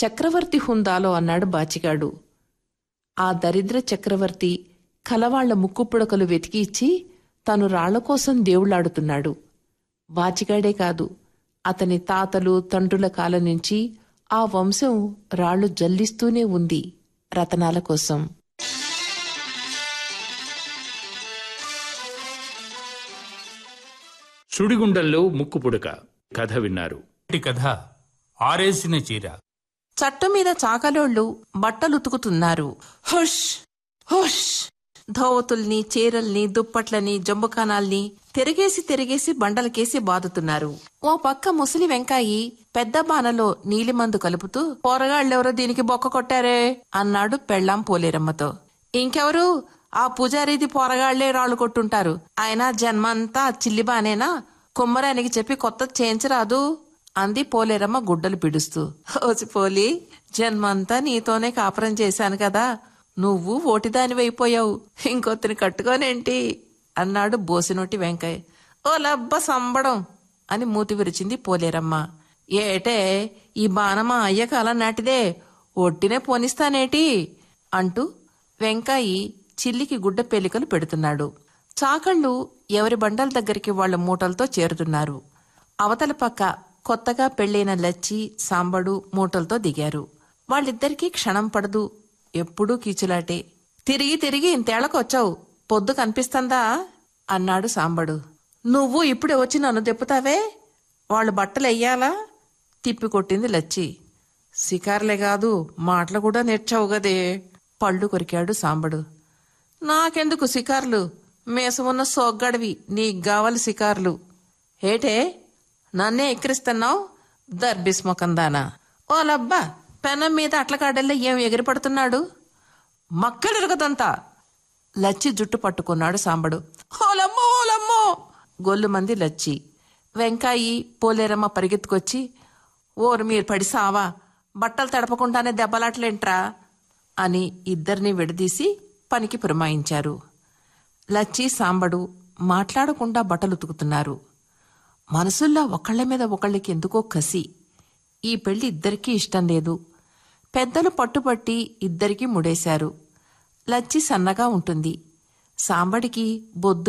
చక్రవర్తి హుందాలో అన్నాడు బాచిగాడు ఆ దరిద్ర చక్రవర్తి కలవాళ్ల ముక్కుపుడకలు వెతికి ఇచ్చి తను రాళ్ల కోసం దేవుళ్లాడుతున్నాడు బాచిగాడే కాదు అతని తాతలు తండ్రుల కాలం నుంచి ఆ వంశం రాళ్లు జల్లిస్తూనే ఉంది రతనాల కోసం సుడిగుండంలో ముక్కు పుడక కథ విన్నారు ఈ కథ ఆరేసిన చీర చట్టు మీద చాకలోళ్ళు బట్టలుతుకుతున్నారు హుష్ హుష్ ధోవతుల్ని చీరల్ని దుప్పట్లని జంబుకానాల్ని తిరిగేసి తిరిగేసి బండలకేసి బాదుతున్నారు ఓ పక్క ముసలి వెంకాయి పెద్ద బానలో నీలిమందు కలుపుతూ పోరగాళ్ళెవరో దీనికి బొక్క కొట్టారే అన్నాడు పెళ్ళాం పోలేరమ్మతో ఇంకెవరు ఆ పూజారిది పోరగాళ్లే రాళ్ళు కొట్టుంటారు ఆయన జన్మంతా చిల్లిబానేనా కుమ్మరానికి చెప్పి కొత్త చేయించరాదు అంది పోలేరమ్మ గుడ్డలు పిడుస్తూ ఓసి పోలి జన్మంతా నీతోనే కాపురం చేశాను కదా నువ్వు ఓటిదానివైపోయావు ఇంకొత్తిని కట్టుకోనేంటి అన్నాడు బోసినోటి వెంకయ్య ఓ లబ్బ సంబడం అని మూతి విరిచింది పోలేరమ్మ ఏటే ఈ బాణమా అయ్య కాలం నాటిదే ఒట్టినే పోనిస్తానేటి అంటూ వెంకాయి చిల్లికి గుడ్డ పేలికలు పెడుతున్నాడు చాకళ్ళు ఎవరి బండల దగ్గరికి వాళ్ళ మూటలతో చేరుతున్నారు అవతల పక్క కొత్తగా పెళ్లైన లచ్చి సాంబడు మూటలతో దిగారు వాళ్ళిద్దరికీ క్షణం పడదు ఎప్పుడూ కీచులాటే తిరిగి తిరిగి ఇంతేళ్లకు వచ్చావు పొద్దు కనిపిస్తుందా అన్నాడు సాంబడు నువ్వు ఇప్పుడే వచ్చి నన్ను దెప్పుతావే వాళ్ళు బట్టలు వెయ్యాలా తిప్పి కొట్టింది లచ్చి సికార్లే కాదు మాటలు కూడా నేర్చావు గదే పళ్ళు కొరికాడు సాంబడు నాకెందుకు సికార్లు మేసమున్న సోగ్గడివి నీకు గావాలి సికార్లు ఏటే నన్నే ఎక్కిరిస్తున్నావు దర్బిస్మొకందానా ఓ లబ్బా పెనం మీద అట్లకాడల్లో ఏం ఎగిరిపడుతున్నాడు మక్కడిరుగదంతా లచ్చి జుట్టు పట్టుకున్నాడు సాంబడు ఓలమ్మో ఓలమ్మో గొల్లు మంది లచ్చి వెంకాయి పోలేరమ్మ పరిగెత్తుకొచ్చి ఓరు మీరు పడి సావా బట్టలు తడపకుండానే దెబ్బలాట్లేంట్రా అని ఇద్దరిని విడదీసి పనికి పురమాయించారు లచ్చి సాంబడు మాట్లాడకుండా బట్టలు ఉతుకుతున్నారు మనసుల్లో ఒకళ్ళ మీద ఒకళ్ళకి ఎందుకో కసి ఈ పెళ్లి ఇద్దరికీ ఇష్టం లేదు పెద్దలు పట్టుపట్టి ఇద్దరికీ ముడేశారు లచ్చి సన్నగా ఉంటుంది సాంబడికి బొద్దు